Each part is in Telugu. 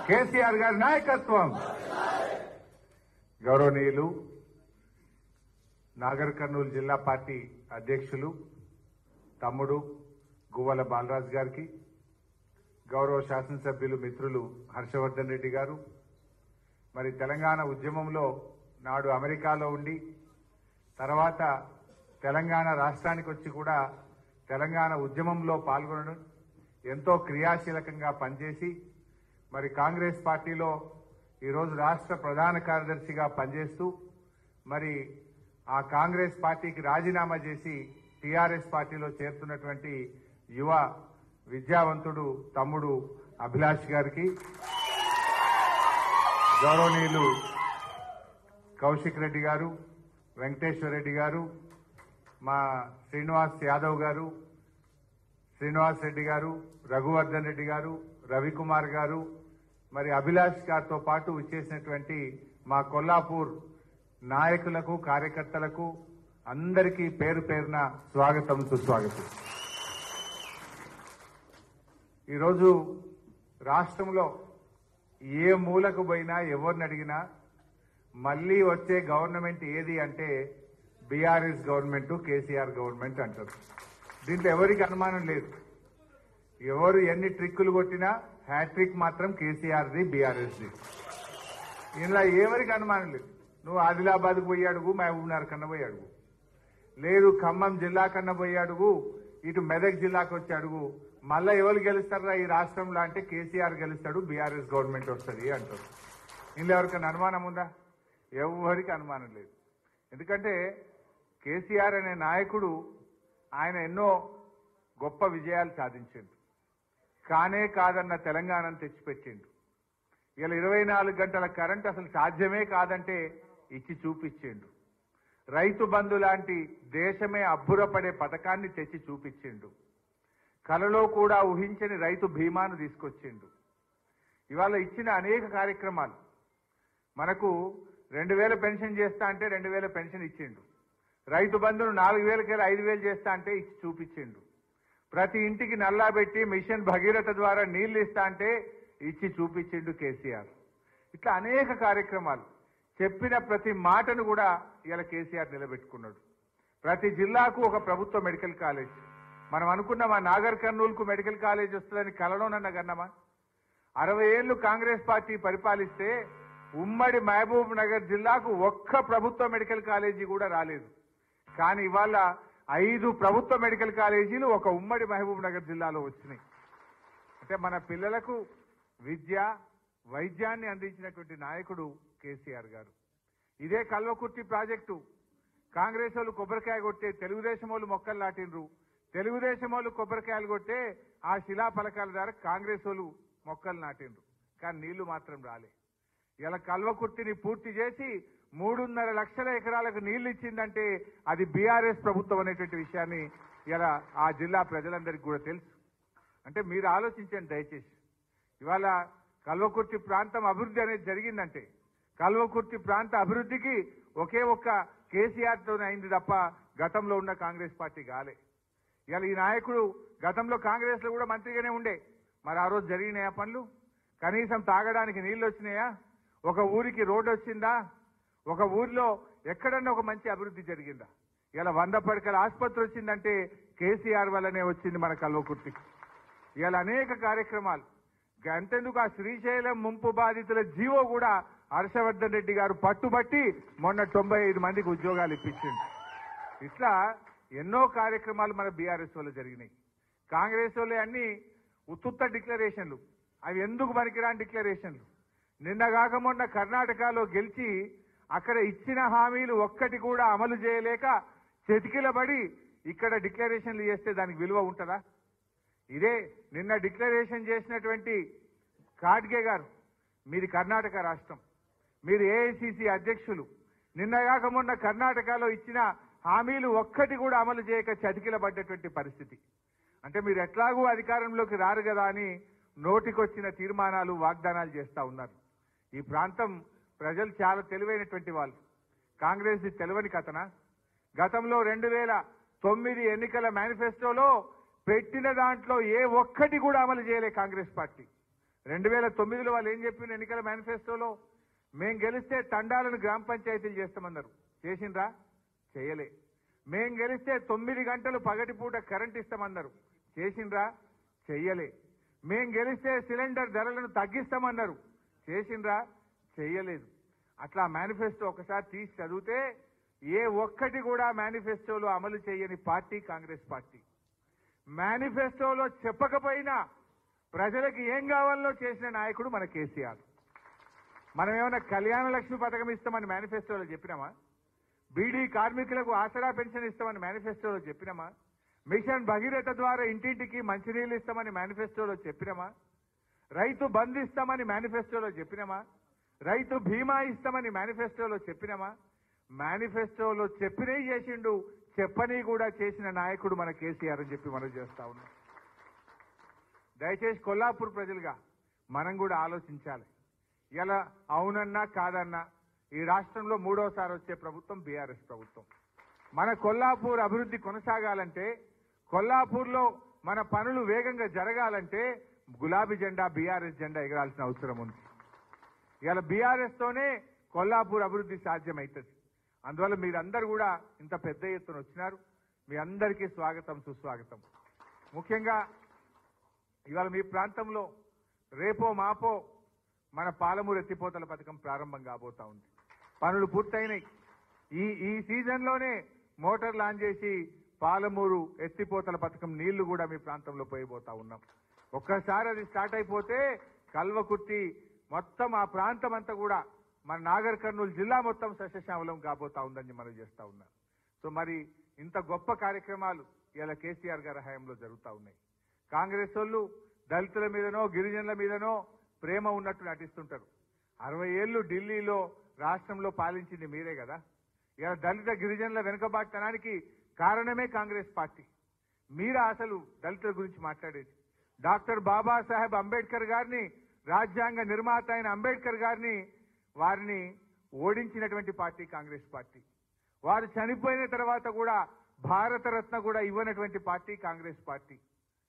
కేసీఆర్ గారి నాయకత్వం గౌరవనీయులు నాగర్ కర్నూలు జిల్లా పార్టీ అధ్యక్షులు తమ్ముడు గువ్వల బాలరాజు గారికి గౌరవ శాసనసభ్యులు మిత్రులు హర్షవర్ధన్ రెడ్డి గారు మరి తెలంగాణ ఉద్యమంలో నాడు అమెరికాలో ఉండి తర్వాత తెలంగాణ రాష్ట్రానికి వచ్చి కూడా తెలంగాణ ఉద్యమంలో పాల్గొనడం ఎంతో క్రియాశీలకంగా పనిచేసి మరి కాంగ్రెస్ పార్టీలో ఈరోజు రాష్ట్ర ప్రధాన కార్యదర్శిగా పనిచేస్తూ మరి ఆ కాంగ్రెస్ పార్టీకి రాజీనామా చేసి టీఆర్ఎస్ పార్టీలో చేరుతున్నటువంటి యువ విద్యావంతుడు తమ్ముడు అభిలాష్ గారికి గౌరవనీయులు కౌశిక్ రెడ్డి గారు వెంకటేశ్వర రెడ్డి గారు మా శ్రీనివాస్ యాదవ్ గారు శ్రీనివాస్ రెడ్డి గారు రఘువర్ధన్ రెడ్డి గారు రవికుమార్ గారు మరి అభిలాష్ గారితో పాటు ఇచ్చేసినటువంటి మా కొల్లాపూర్ నాయకులకు కార్యకర్తలకు అందరికీ పేరు పేరున స్వాగతం సుస్వాగతం ఈరోజు రాష్ట్రంలో ఏ మూలకు పోయినా ఎవరిని అడిగినా మళ్ళీ వచ్చే గవర్నమెంట్ ఏది అంటే బీఆర్ఎస్ గవర్నమెంట్ కేసీఆర్ గవర్నమెంట్ అంటారు దీంట్లో ఎవరికి అనుమానం లేదు ఎవరు ఎన్ని ట్రిక్కులు కొట్టినా హ్యాట్రిక్ మాత్రం కేసీఆర్ది బీఆర్ఎస్ది ఇందులో ఎవరికి అనుమానం లేదు నువ్వు ఆదిలాబాద్కు పోయి అడుగు మహబూబ్నగర్ కన్నా పోయి అడుగు లేదు ఖమ్మం జిల్లా కన్నా పోయి అడుగు ఇటు మెదక్ జిల్లాకు వచ్చి అడుగు మళ్ళా ఎవరు గెలుస్తారా ఈ రాష్ట్రంలో అంటే కేసీఆర్ గెలుస్తాడు బీఆర్ఎస్ గవర్నమెంట్ వస్తుంది అంటారు ఇందులో ఎవరికైనా అనుమానం ఉందా ఎవరికి అనుమానం లేదు ఎందుకంటే కేసీఆర్ అనే నాయకుడు ఆయన ఎన్నో గొప్ప విజయాలు సాధించిండు కానే కాదన్న తెలంగాణను తెచ్చిపెట్టిండు ఇలా ఇరవై నాలుగు గంటల కరెంట్ అసలు సాధ్యమే కాదంటే ఇచ్చి చూపించిండు రైతు బంధు లాంటి దేశమే అబ్బురపడే పథకాన్ని తెచ్చి చూపించిండు కలలో కూడా ఊహించని రైతు బీమాను తీసుకొచ్చిండు ఇవాళ ఇచ్చిన అనేక కార్యక్రమాలు మనకు రెండు వేల పెన్షన్ చేస్తా అంటే రెండు వేల పెన్షన్ ఇచ్చిండు రైతు బంధును నాలుగు వేలకి ఐదు వేలు చేస్తా అంటే ఇచ్చి చూపించిండు ప్రతి ఇంటికి నల్లా పెట్టి మిషన్ భగీరథ ద్వారా నీళ్లు ఇస్తా అంటే ఇచ్చి చూపించిండు కేసీఆర్ ఇట్లా అనేక కార్యక్రమాలు చెప్పిన ప్రతి మాటను కూడా ఇలా కేసీఆర్ నిలబెట్టుకున్నాడు ప్రతి జిల్లాకు ఒక ప్రభుత్వ మెడికల్ కాలేజ్ మనం అనుకున్నాం ఆ నాగర్ కర్నూలుకు మెడికల్ కాలేజ్ వస్తుందని కలలోనన్న గన్నమా అరవై ఏళ్లు కాంగ్రెస్ పార్టీ పరిపాలిస్తే ఉమ్మడి మహబూబ్ నగర్ జిల్లాకు ఒక్క ప్రభుత్వ మెడికల్ కాలేజీ కూడా రాలేదు కానీ ఇవాళ ఐదు ప్రభుత్వ మెడికల్ కాలేజీలు ఒక ఉమ్మడి మహబూబ్ నగర్ జిల్లాలో వచ్చినాయి అంటే మన పిల్లలకు విద్య వైద్యాన్ని అందించినటువంటి నాయకుడు కేసీఆర్ గారు ఇదే కల్వకుర్తి ప్రాజెక్టు కాంగ్రెస్ వాళ్ళు కొబ్బరికాయ కొట్టే తెలుగుదేశం వాళ్ళు మొక్కలు నాటిండ్రు తెలుగుదేశం వాళ్ళు కొబ్బరికాయలు కొట్టే ఆ శిలా ఫలకాల ద్వారా కాంగ్రెస్ వాళ్ళు మొక్కలు నాటిండ్రు కానీ నీళ్లు మాత్రం రాలే ఇలా కల్వకుర్తిని పూర్తి చేసి మూడున్నర లక్షల ఎకరాలకు నీళ్లు ఇచ్చిందంటే అది బీఆర్ఎస్ ప్రభుత్వం అనేటువంటి విషయాన్ని ఇలా ఆ జిల్లా ప్రజలందరికీ కూడా తెలుసు అంటే మీరు ఆలోచించండి దయచేసి ఇవాళ కల్వకుర్తి ప్రాంతం అభివృద్ధి అనేది జరిగిందంటే కల్వకుర్తి ప్రాంత అభివృద్ధికి ఒకే ఒక్క కేసీఆర్ తోనే అయింది తప్ప గతంలో ఉన్న కాంగ్రెస్ పార్టీ కాలే ఇవాళ ఈ నాయకుడు గతంలో కాంగ్రెస్ లో కూడా మంత్రిగానే ఉండే మరి ఆ రోజు జరిగినాయా పనులు కనీసం తాగడానికి నీళ్లు వచ్చినాయా ఒక ఊరికి రోడ్డు వచ్చిందా ఒక ఊర్లో ఎక్కడన్నా ఒక మంచి అభివృద్ధి జరిగిందా ఇలా వంద పడకల ఆసుపత్రి వచ్చిందంటే కేసీఆర్ వల్లనే వచ్చింది మన కల్వకుర్తికి ఇవాళ అనేక కార్యక్రమాలు అంతెందుకు ఆ శ్రీశైలం ముంపు బాధితుల జీవో కూడా హర్షవర్ధన్ రెడ్డి గారు పట్టుబట్టి మొన్న తొంభై ఐదు మందికి ఉద్యోగాలు ఇప్పించింది ఇట్లా ఎన్నో కార్యక్రమాలు మన బీఆర్ఎస్ వల్ల జరిగినాయి కాంగ్రెస్ వాళ్ళే అన్ని ఉత్తుత్త డిక్లరేషన్లు అవి ఎందుకు పనికిరాని డిక్లరేషన్లు నిన్న కాక మొన్న కర్ణాటకలో గెలిచి అక్కడ ఇచ్చిన హామీలు ఒక్కటి కూడా అమలు చేయలేక చెతికిలబడి ఇక్కడ డిక్లరేషన్లు చేస్తే దానికి విలువ ఉంటుందా ఇదే నిన్న డిక్లరేషన్ చేసినటువంటి ఖాడ్గే గారు మీది కర్ణాటక రాష్ట్రం మీరు ఏఐసిసి అధ్యక్షులు నిన్న కాక మొన్న కర్ణాటకలో ఇచ్చిన హామీలు ఒక్కటి కూడా అమలు చేయక చతికిలబడ్డటువంటి పరిస్థితి అంటే మీరు ఎట్లాగూ అధికారంలోకి రారు కదా అని నోటికొచ్చిన తీర్మానాలు వాగ్దానాలు చేస్తా ఉన్నారు ఈ ప్రాంతం ప్రజలు చాలా తెలివైనటువంటి వాళ్ళు కాంగ్రెస్ ది తెలివని కథన గతంలో రెండు వేల తొమ్మిది ఎన్నికల మేనిఫెస్టోలో పెట్టిన దాంట్లో ఏ ఒక్కటి కూడా అమలు చేయలే కాంగ్రెస్ పార్టీ రెండు వేల తొమ్మిదిలో వాళ్ళు ఏం చెప్పిన ఎన్నికల మేనిఫెస్టోలో మేం గెలిస్తే తండాలను గ్రామ పంచాయతీలు చేస్తామన్నారు చేసిండ్రా చేయలే మేం గెలిస్తే తొమ్మిది గంటలు పగటిపూట కరెంట్ ఇస్తామన్నారు చేసిండ్రా చెయ్యలే మేం గెలిస్తే సిలిండర్ ధరలను తగ్గిస్తామన్నారు చేసిండ్రా చెయ్యలేదు అట్లా మేనిఫెస్టో ఒకసారి తీసి చదివితే ఏ ఒక్కటి కూడా మేనిఫెస్టోలో అమలు చేయని పార్టీ కాంగ్రెస్ పార్టీ మేనిఫెస్టోలో చెప్పకపోయినా ప్రజలకు ఏం కావాలో చేసిన నాయకుడు మన కేసీఆర్ మనం ఏమైనా కళ్యాణ లక్ష్మి పథకం ఇస్తామని మేనిఫెస్టోలో చెప్పినామా బీడీ కార్మికులకు ఆసరా పెన్షన్ ఇస్తామని మేనిఫెస్టోలో చెప్పినామా మిషన్ భగీరథ ద్వారా ఇంటింటికి మంచినీళ్ళు ఇస్తామని మేనిఫెస్టోలో చెప్పినామా రైతు బంద్ ఇస్తామని మేనిఫెస్టోలో చెప్పినామా రైతు బీమా ఇస్తామని మేనిఫెస్టోలో చెప్పినామా మేనిఫెస్టోలో చెప్పినవి చేసిండు చెప్పని కూడా చేసిన నాయకుడు మన కేసీఆర్ అని చెప్పి మనం చేస్తా ఉన్నాం దయచేసి కొల్లాపూర్ ప్రజలుగా మనం కూడా ఆలోచించాలి ఇలా అవునన్నా కాదన్నా ఈ రాష్ట్రంలో మూడోసారి వచ్చే ప్రభుత్వం బీఆర్ఎస్ ప్రభుత్వం మన కొల్లాపూర్ అభివృద్ధి కొనసాగాలంటే కొల్లాపూర్లో మన పనులు వేగంగా జరగాలంటే గులాబీ జెండా బీఆర్ఎస్ జెండా ఎగరాల్సిన అవసరం ఉంది ఇలా బీఆర్ఎస్ తోనే కొల్లాపూర్ అభివృద్ధి సాధ్యమవుతుంది అందువల్ల మీరందరూ కూడా ఇంత పెద్ద ఎత్తున వచ్చినారు మీ అందరికీ స్వాగతం సుస్వాగతం ముఖ్యంగా ఇవాళ మీ ప్రాంతంలో రేపో మాపో మన పాలమూరు ఎత్తిపోతల పథకం ప్రారంభం కాబోతా ఉంది పనులు పూర్తయినాయి ఈ ఈ సీజన్లోనే మోటార్ లాంచ్ చేసి పాలమూరు ఎత్తిపోతల పథకం నీళ్లు కూడా మీ ప్రాంతంలో పోయిపోతా ఉన్నాం ఒక్కసారి అది స్టార్ట్ అయిపోతే కల్వకుర్తి మొత్తం ఆ ప్రాంతం అంతా కూడా మన నాగర్ కర్నూలు జిల్లా మొత్తం సస్యశ్యామలం కాబోతా ఉందని మనం చేస్తా ఉన్నాం సో మరి ఇంత గొప్ప కార్యక్రమాలు ఇలా కేసీఆర్ గారి హయాంలో జరుగుతా ఉన్నాయి కాంగ్రెస్ వాళ్ళు దళితుల మీదనో గిరిజనుల మీదనో ప్రేమ ఉన్నట్టు నటిస్తుంటారు అరవై ఏళ్లు ఢిల్లీలో రాష్ట్రంలో పాలించింది మీరే కదా ఇలా దళిత గిరిజనుల వెనుకబాటుతనానికి కారణమే కాంగ్రెస్ పార్టీ మీరా అసలు దళితుల గురించి మాట్లాడేది డాక్టర్ బాబాసాహెబ్ అంబేద్కర్ గారిని రాజ్యాంగ నిర్మాత అయిన అంబేద్కర్ గారిని వారిని ఓడించినటువంటి పార్టీ కాంగ్రెస్ పార్టీ వారు చనిపోయిన తర్వాత కూడా భారతరత్న కూడా ఇవ్వనటువంటి పార్టీ కాంగ్రెస్ పార్టీ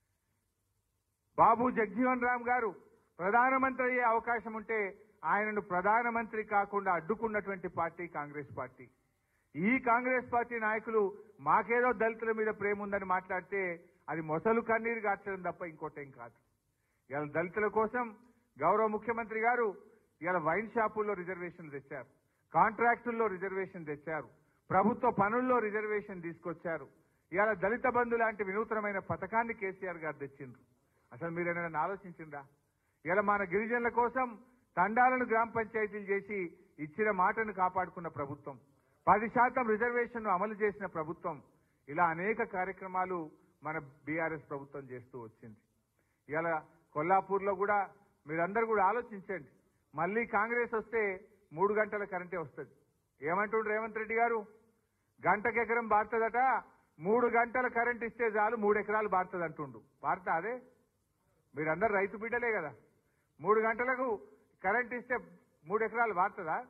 బాబు జగ్జీవన్ రామ్ గారు ప్రధానమంత్రి అయ్యే అవకాశం ఉంటే ఆయనను ప్రధానమంత్రి కాకుండా అడ్డుకున్నటువంటి పార్టీ కాంగ్రెస్ పార్టీ ఈ కాంగ్రెస్ పార్టీ నాయకులు మాకేదో దళితుల మీద ప్రేమ ఉందని మాట్లాడితే అది మొసలు కన్నీరు గార్చడం తప్ప ఇంకోటేం కాదు ఇలా దళితుల కోసం గౌరవ ముఖ్యమంత్రి గారు ఇలా వైన్ షాపుల్లో రిజర్వేషన్లు తెచ్చారు కాంట్రాక్టుల్లో రిజర్వేషన్ తెచ్చారు ప్రభుత్వ పనుల్లో రిజర్వేషన్ తీసుకొచ్చారు ఇవాళ దళిత బంధు లాంటి వినూత్నమైన పథకాన్ని కేసీఆర్ గారు తెచ్చిండ్రు అసలు మీరు ఏమైనా ఆలోచించిండ్రా ఇలా మన గిరిజనుల కోసం తండాలను గ్రామ పంచాయతీలు చేసి ఇచ్చిన మాటను కాపాడుకున్న ప్రభుత్వం పది శాతం రిజర్వేషన్ అమలు చేసిన ప్రభుత్వం ఇలా అనేక కార్యక్రమాలు మన బీఆర్ఎస్ ప్రభుత్వం చేస్తూ వచ్చింది ఇలా కొల్లాపూర్లో కూడా మీరందరూ కూడా ఆలోచించండి మళ్ళీ కాంగ్రెస్ వస్తే మూడు గంటల కరెంటే వస్తుంది ఏమంటుండ్రు రేవంత్ రెడ్డి గారు గంటకు ఎకరం బారుతుందట మూడు గంటల కరెంట్ ఇస్తే చాలు మూడు ఎకరాలు బారుతుంది అంటుండు బారుతా అదే మీరందరు రైతు బిడ్డలే కదా మూడు గంటలకు కరెంట్ ఇస్తే మూడు ఎకరాలు బారుతుందా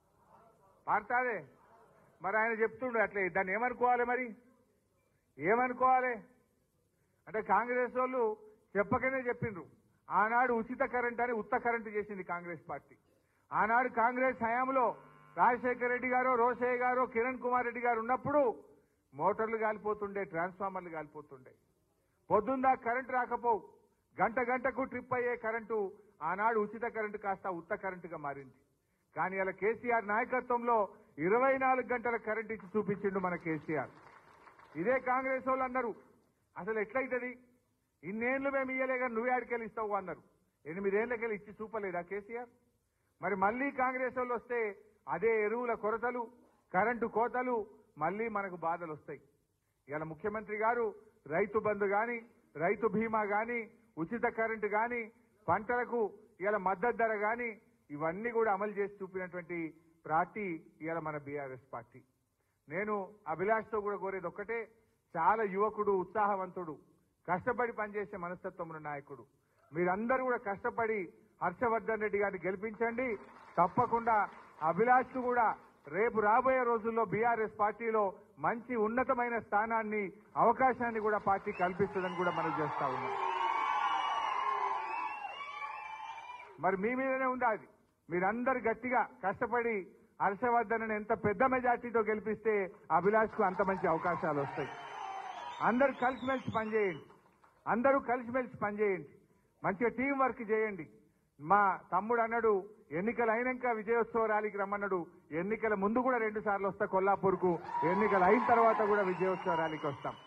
బారుతాదే మరి ఆయన చెప్తుండు అట్లే దాన్ని ఏమనుకోవాలి మరి ఏమనుకోవాలి అంటే కాంగ్రెస్ వాళ్ళు చెప్పకనే చెప్పిండ్రు ఆనాడు ఉచిత కరెంట్ అని ఉత్త కరెంటు చేసింది కాంగ్రెస్ పార్టీ ఆనాడు కాంగ్రెస్ హయాంలో రాజశేఖర రెడ్డి గారు రోషయ్య గారు కిరణ్ కుమార్ రెడ్డి గారు ఉన్నప్పుడు మోటార్లు కాలిపోతుండే ట్రాన్స్ఫార్మర్లు కాలిపోతుండే పొద్దుందా కరెంట్ రాకపోవు గంట గంటకు ట్రిప్ అయ్యే కరెంటు ఆనాడు ఉచిత కరెంటు కాస్త ఉత్త కరెంటుగా మారింది కానీ అలా కేసీఆర్ నాయకత్వంలో ఇరవై నాలుగు గంటల కరెంట్ ఇచ్చి చూపించిండు మన కేసీఆర్ ఇదే కాంగ్రెస్ వాళ్ళు అన్నారు అసలు ఎట్లయితది ఇన్నేళ్లు మేము ఇయ్యలే కానీ నువ్వే ఆడికెళ్ళి ఇస్తావు అన్నారు ఎనిమిదేళ్లకెళ్ళి ఇచ్చి చూపలేదా కేసీఆర్ మరి మళ్ళీ కాంగ్రెస్ వాళ్ళు వస్తే అదే ఎరువుల కొరతలు కరెంటు కోతలు మళ్ళీ మనకు బాధలు వస్తాయి ఇలా ముఖ్యమంత్రి గారు రైతు బంధు గాని రైతు బీమా గాని ఉచిత కరెంటు గాని పంటలకు ఇలా మద్దతు ధర గాని ఇవన్నీ కూడా అమలు చేసి చూపినటువంటి పార్టీ ఇవాళ మన బీఆర్ఎస్ పార్టీ నేను అభిలాష్తో కూడా కోరేది ఒక్కటే చాలా యువకుడు ఉత్సాహవంతుడు కష్టపడి పనిచేసే మనస్తత్వం ఉన్న నాయకుడు మీరందరూ కూడా కష్టపడి హర్షవర్ధన్ రెడ్డి గారిని గెలిపించండి తప్పకుండా అభిలాష్ కూడా రేపు రాబోయే రోజుల్లో బీఆర్ఎస్ పార్టీలో మంచి ఉన్నతమైన స్థానాన్ని అవకాశాన్ని కూడా పార్టీ కల్పిస్తుందని కూడా మనం చేస్తా ఉన్నాం మరి మీ మీదనే ఉంది అది మీరందరు గట్టిగా కష్టపడి హర్షవర్ధన్ ఎంత పెద్ద మెజార్టీతో గెలిపిస్తే అభిలాష్కు అంత మంచి అవకాశాలు వస్తాయి అందరూ కలిసిమెలిసి పనిచేయండి అందరూ కలిసిమెలిసి పనిచేయండి మంచిగా టీం వర్క్ చేయండి మా తమ్ముడు అన్నాడు ఎన్నికలు అయినాక విజయోత్సవ ర్యాలీకి రమ్మన్నాడు ఎన్నికల ముందు కూడా రెండు సార్లు వస్తా కొల్లాపూర్కు ఎన్నికలు అయిన తర్వాత కూడా విజయోత్సవ ర్యాలీకి వస్తాం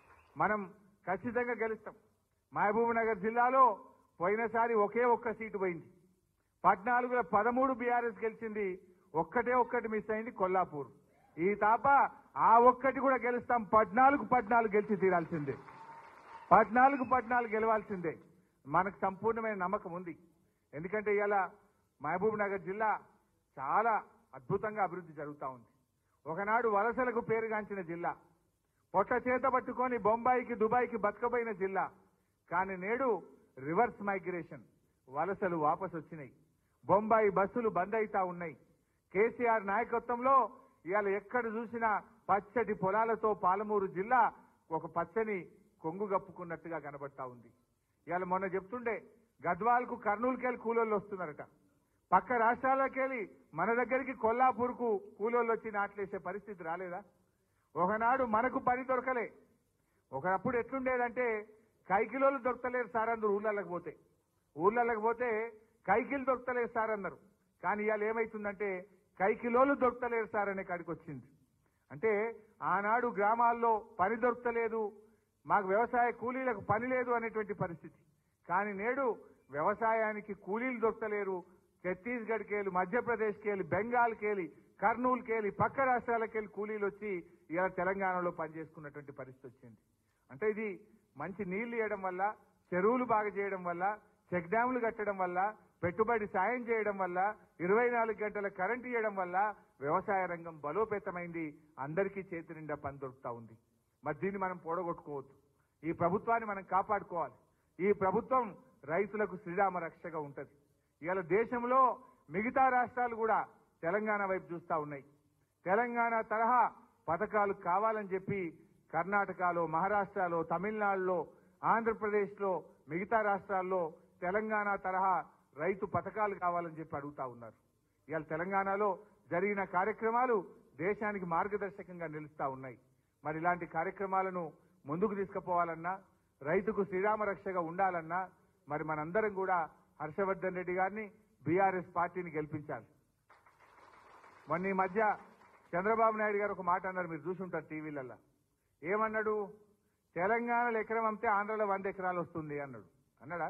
మనం ఖచ్చితంగా గెలుస్తాం మహబూబ్ నగర్ జిల్లాలో పోయినసారి ఒకే ఒక్క సీటు పోయింది పద్నాలుగులో పదమూడు బీఆర్ఎస్ గెలిచింది ఒక్కటే ఒక్కటి మిస్ అయింది కొల్లాపూర్ ఈ తాప ఆ ఒక్కటి కూడా గెలుస్తాం పద్నాలుగు పద్నాలుగు గెలిచి తీరాల్సిందే పద్నాలుగు పద్నాలుగు గెలవాల్సిందే మనకు సంపూర్ణమైన నమ్మకం ఉంది ఎందుకంటే ఇలా మహబూబ్ నగర్ జిల్లా చాలా అద్భుతంగా అభివృద్ధి జరుగుతూ ఉంది ఒకనాడు వలసలకు పేరుగాంచిన జిల్లా పొట్ట చేత పట్టుకొని బొంబాయికి దుబాయ్కి బతకపోయిన జిల్లా కానీ నేడు రివర్స్ మైగ్రేషన్ వలసలు వాపసు వచ్చినాయి బొంబాయి బస్సులు బంద్ అయితా ఉన్నాయి కేసీఆర్ నాయకత్వంలో ఇవాళ ఎక్కడ చూసినా పచ్చటి పొలాలతో పాలమూరు జిల్లా ఒక పచ్చని కొంగు గప్పుకున్నట్టుగా కనబడతా ఉంది ఇవాళ మొన్న చెప్తుండే గద్వాల్కు కర్నూలుకెళ్ళి కూలోళ్ళు వస్తున్నారట పక్క రాష్ట్రాలకెళ్ళి మన దగ్గరికి కొల్లాపూర్కు కూలోళ్ళు వచ్చి నాట్లేసే పరిస్థితి రాలేదా ఒకనాడు మనకు పని దొరకలే ఒకప్పుడు ఎట్లుండేదంటే కైకిలోలు దొరకలేరు సార్ అందరు ఊళ్ళకి పోతే ఊళ్ళకి పోతే కైకిలు దొరకలేరు సార్ అన్నారు కానీ ఇవాళ ఏమైతుందంటే కైకిలోలు దొరకలేరు సార్ అనే కాడికి వచ్చింది అంటే ఆనాడు గ్రామాల్లో పని దొరకలేదు మాకు వ్యవసాయ కూలీలకు పని లేదు అనేటువంటి పరిస్థితి కానీ నేడు వ్యవసాయానికి కూలీలు దొరకలేరు ఛత్తీస్గఢ్కి వెళ్ళి మధ్యప్రదేశ్కి వెళ్ళి బెంగాల్కి వెళ్ళి కర్నూలుకి వెళ్ళి పక్క రాష్ట్రాలకు వెళ్ళి కూలీలు వచ్చి ఇలా తెలంగాణలో పనిచేసుకున్నటువంటి పరిస్థితి వచ్చింది అంటే ఇది మంచి నీళ్లు ఇవ్వడం వల్ల చెరువులు బాగా చేయడం వల్ల చెక్ డ్యాములు కట్టడం వల్ల పెట్టుబడి సాయం చేయడం వల్ల ఇరవై నాలుగు గంటల కరెంటు ఇవ్వడం వల్ల వ్యవసాయ రంగం బలోపేతమైంది అందరికీ చేతి నిండా పని దొరుకుతా ఉంది మరి దీన్ని మనం పోడగొట్టుకోవద్దు ఈ ప్రభుత్వాన్ని మనం కాపాడుకోవాలి ఈ ప్రభుత్వం రైతులకు శ్రీరామ రక్షగా ఉంటది ఇవాళ దేశంలో మిగతా రాష్ట్రాలు కూడా తెలంగాణ వైపు చూస్తా ఉన్నాయి తెలంగాణ తరహా పథకాలు కావాలని చెప్పి కర్ణాటకలో మహారాష్ట్రలో తమిళనాడులో ఆంధ్రప్రదేశ్లో మిగతా రాష్ట్రాల్లో తెలంగాణ తరహా రైతు పథకాలు కావాలని చెప్పి అడుగుతా ఉన్నారు ఇవాళ తెలంగాణలో జరిగిన కార్యక్రమాలు దేశానికి మార్గదర్శకంగా నిలుస్తా ఉన్నాయి మరి ఇలాంటి కార్యక్రమాలను ముందుకు తీసుకుపోవాలన్నా రైతుకు శ్రీరామ రక్షగా ఉండాలన్నా మరి మనందరం కూడా హర్షవర్ధన్ రెడ్డి గారిని బీఆర్ఎస్ పార్టీని గెలిపించాలి మొన్న ఈ మధ్య చంద్రబాబు నాయుడు గారు ఒక మాట అన్నారు మీరు చూసుంటారు టీవీలలో ఏమన్నాడు తెలంగాణలో ఎకరం అమ్మితే ఆంధ్రలో వంద ఎకరాలు వస్తుంది అన్నాడు అన్నాడా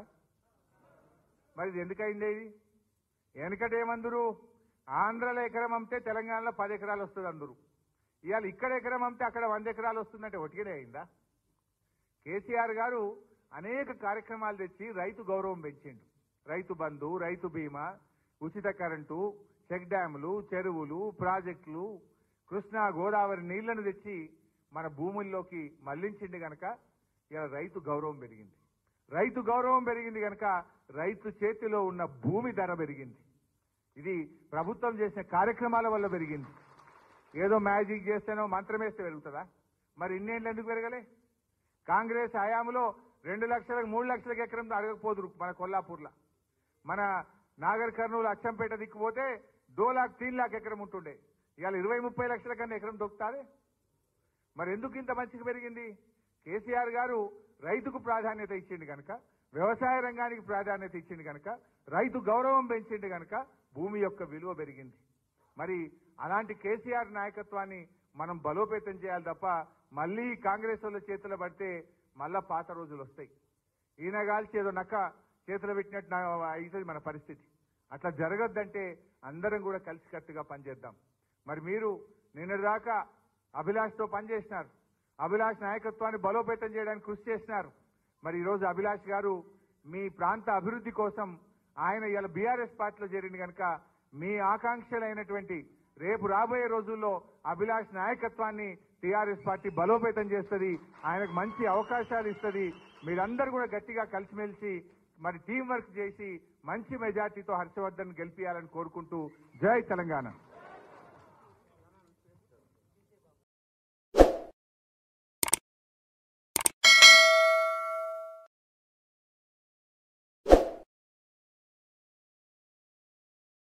మరి ఇది ఎందుకైంది ఇది వెనకట ఏమందరు ఆంధ్రలో ఎకరం అమ్మితే తెలంగాణలో పది ఎకరాలు వస్తుంది అందరు ఇవాళ ఇక్కడ ఎకరం అమ్మితే అక్కడ వంద ఎకరాలు వస్తుందంటే ఒటిగానే అయిందా కేసీఆర్ గారు అనేక కార్యక్రమాలు తెచ్చి రైతు గౌరవం పెంచిండు రైతు బంధు రైతు బీమా ఉచిత కరెంటు చెక్ డ్యాములు చెరువులు ప్రాజెక్టులు కృష్ణా గోదావరి నీళ్లను తెచ్చి మన భూముల్లోకి మళ్లించింది గనక ఇలా రైతు గౌరవం పెరిగింది రైతు గౌరవం పెరిగింది గనక రైతు చేతిలో ఉన్న భూమి ధర పెరిగింది ఇది ప్రభుత్వం చేసిన కార్యక్రమాల వల్ల పెరిగింది ఏదో మ్యాజిక్ చేస్తేనో మంత్రం వేస్తే పెరుగుతుందా మరి ఇన్నేళ్ళు ఎందుకు పెరగలే కాంగ్రెస్ హయాంలో రెండు లక్షలకు మూడు లక్షలకు ఎకరం అడగకపోదురు మన కొల్లాపూర్లో మన నాగర్ కర్నూలు అచ్చంపేట దిక్కుపోతే దో లాక్ తీన్ లాక్ ఎకరం ఉంటుండే ఇవాళ ఇరవై ముప్పై లక్షల కన్నా ఎకరం దొక్కుతారే మరి ఎందుకు ఇంత మంచిగా పెరిగింది కేసీఆర్ గారు రైతుకు ప్రాధాన్యత ఇచ్చింది కనుక వ్యవసాయ రంగానికి ప్రాధాన్యత ఇచ్చింది కనుక రైతు గౌరవం పెంచింది కనుక భూమి యొక్క విలువ పెరిగింది మరి అలాంటి కేసీఆర్ నాయకత్వాన్ని మనం బలోపేతం చేయాలి తప్ప మళ్ళీ కాంగ్రెస్ వాళ్ళ చేతిలో పడితే మళ్ళా పాత రోజులు వస్తాయి ఈయన కాల్చి ఏదో నక్క చేతిలో పెట్టినట్టు నా- అవుతుంది మన పరిస్థితి అట్లా జరగద్దంటే అందరం కూడా కలిసికట్టుగా పనిచేద్దాం మరి మీరు నిన్నటిదాకా అభిలాష్తో పనిచేసినారు అభిలాష్ నాయకత్వాన్ని బలోపేతం చేయడానికి కృషి చేసినారు మరి ఈరోజు అభిలాష్ గారు మీ ప్రాంత అభివృద్ధి కోసం ఆయన ఇలా బీఆర్ఎస్ పార్టీలో చేరింది కనుక మీ ఆకాంక్షలైనటువంటి రేపు రాబోయే రోజుల్లో అభిలాష్ నాయకత్వాన్ని టీఆర్ఎస్ పార్టీ బలోపేతం చేస్తుంది ఆయనకు మంచి అవకాశాలు ఇస్తుంది మీరందరూ కూడా గట్టిగా కలిసిమెలిసి మరి టీం వర్క్ చేసి మంచి మెజార్టీతో హర్షవర్ధన్ గెలిపియాలని కోరుకుంటూ జై తెలంగాణ